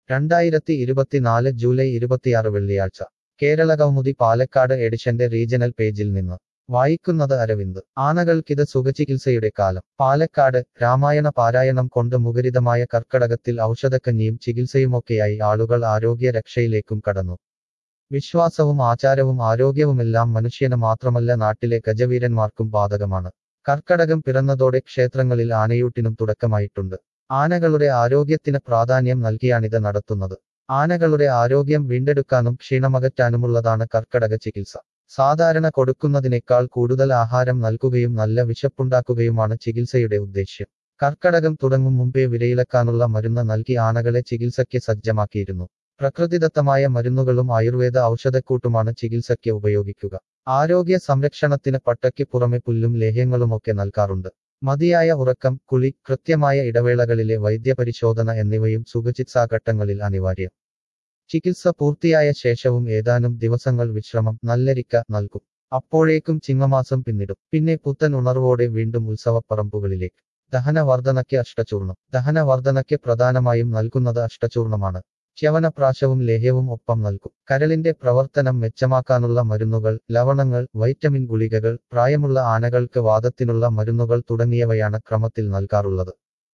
രണ്ടായിരത്തി ഇരുപത്തിനാല് ജൂലൈ ഇരുപത്തിയാറ് വെള്ളിയാഴ്ച കേരള കൗമുദി പാലക്കാട് എഡിഷന്റെ റീജണൽ പേജിൽ നിന്ന് വായിക്കുന്നത് അരവിന്ദ് ആനകൾക്കിത് സുഖചികിത്സയുടെ കാലം പാലക്കാട് രാമായണ പാരായണം കൊണ്ട് മുഖരിതമായ കർക്കടകത്തിൽ ഔഷധക്കഞ്ഞിയും ചികിത്സയുമൊക്കെയായി ആളുകൾ ആരോഗ്യ രക്ഷയിലേക്കും കടന്നു വിശ്വാസവും ആചാരവും ആരോഗ്യവുമെല്ലാം മനുഷ്യന് മാത്രമല്ല നാട്ടിലെ ഗജവീരന്മാർക്കും ബാധകമാണ് കർക്കടകം പിറന്നതോടെ ക്ഷേത്രങ്ങളിൽ ആനയൂട്ടിനും തുടക്കമായിട്ടുണ്ട് ആനകളുടെ ആരോഗ്യത്തിന് പ്രാധാന്യം നൽകിയാണിത് നടത്തുന്നത് ആനകളുടെ ആരോഗ്യം വീണ്ടെടുക്കാനും ക്ഷീണമകറ്റാനുമുള്ളതാണ് കർക്കടക ചികിത്സ സാധാരണ കൊടുക്കുന്നതിനേക്കാൾ കൂടുതൽ ആഹാരം നൽകുകയും നല്ല വിശപ്പുണ്ടാക്കുകയുമാണ് ചികിത്സയുടെ ഉദ്ദേശ്യം കർക്കടകം തുടങ്ങും മുമ്പേ വിരയിളക്കാനുള്ള മരുന്ന് നൽകി ആനകളെ ചികിത്സയ്ക്ക് സജ്ജമാക്കിയിരുന്നു പ്രകൃതിദത്തമായ മരുന്നുകളും ആയുർവേദ ഔഷധക്കൂട്ടുമാണ് ചികിത്സയ്ക്ക് ഉപയോഗിക്കുക ആരോഗ്യ സംരക്ഷണത്തിന് പട്ടയ്ക്ക് പുറമെ പുല്ലും ലേഹ്യങ്ങളുമൊക്കെ നൽകാറുണ്ട് മതിയായ ഉറക്കം കുളി കൃത്യമായ ഇടവേളകളിലെ വൈദ്യപരിശോധന എന്നിവയും സുഖചികിത്സാഘട്ടങ്ങളിൽ അനിവാര്യം ചികിത്സ പൂർത്തിയായ ശേഷവും ഏതാനും ദിവസങ്ങൾ വിശ്രമം നല്ലരിക്ക നൽകും അപ്പോഴേക്കും ചിങ്ങമാസം പിന്നിടും പിന്നെ പുത്തൻ ഉണർവോടെ വീണ്ടും ഉത്സവപ്പറമ്പുകളിലേക്ക് ദഹനവർദ്ധനയ്ക്ക് അഷ്ടചൂർണം ദഹനവർദ്ധനയ്ക്ക് പ്രധാനമായും നൽകുന്നത് അഷ്ടചൂർണമാണ് ച്യവനപ്രാശവും ലേഹ്യവും ഒപ്പം നൽകും കരളിന്റെ പ്രവർത്തനം മെച്ചമാക്കാനുള്ള മരുന്നുകൾ ലവണങ്ങൾ വൈറ്റമിൻ ഗുളികകൾ പ്രായമുള്ള ആനകൾക്ക് വാദത്തിനുള്ള മരുന്നുകൾ തുടങ്ങിയവയാണ് ക്രമത്തിൽ നൽകാറുള്ളത്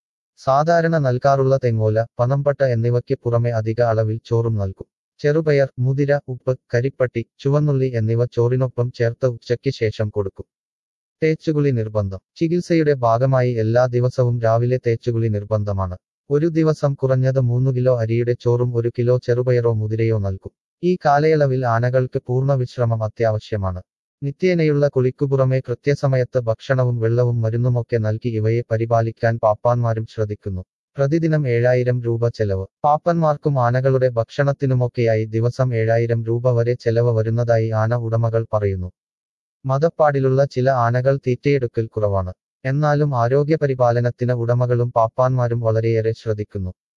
സാധാരണ നൽകാറുള്ള തെങ്ങോല പനമ്പട്ട എന്നിവയ്ക്ക് പുറമെ അധിക അളവിൽ ചോറും നൽകും ചെറുപയർ മുതിര ഉപ്പ് കരിപ്പട്ടി ചുവന്നുള്ളി എന്നിവ ചോറിനൊപ്പം ചേർത്ത് ഉച്ചയ്ക്ക് ശേഷം കൊടുക്കും തേച്ചുകുളി നിർബന്ധം ചികിത്സയുടെ ഭാഗമായി എല്ലാ ദിവസവും രാവിലെ തേച്ചുകുളി നിർബന്ധമാണ് ഒരു ദിവസം കുറഞ്ഞത് മൂന്ന് കിലോ അരിയുടെ ചോറും ഒരു കിലോ ചെറുപയറോ മുതിരയോ നൽകും ഈ കാലയളവിൽ ആനകൾക്ക് പൂർണ്ണ വിശ്രമം അത്യാവശ്യമാണ് നിത്യേനയുള്ള കുളിക്കുപുറമെ കൃത്യസമയത്ത് ഭക്ഷണവും വെള്ളവും മരുന്നുമൊക്കെ നൽകി ഇവയെ പരിപാലിക്കാൻ പാപ്പാന്മാരും ശ്രദ്ധിക്കുന്നു പ്രതിദിനം ഏഴായിരം രൂപ ചെലവ് പാപ്പന്മാർക്കും ആനകളുടെ ഭക്ഷണത്തിനുമൊക്കെയായി ദിവസം ഏഴായിരം രൂപ വരെ ചെലവ് വരുന്നതായി ആന ഉടമകൾ പറയുന്നു മതപ്പാടിലുള്ള ചില ആനകൾ തീറ്റയെടുക്കൽ കുറവാണ് എന്നാലും ആരോഗ്യപരിപാലനത്തിന് ഉടമകളും പാപ്പാന്മാരും വളരെയേറെ ശ്രദ്ധിക്കുന്നു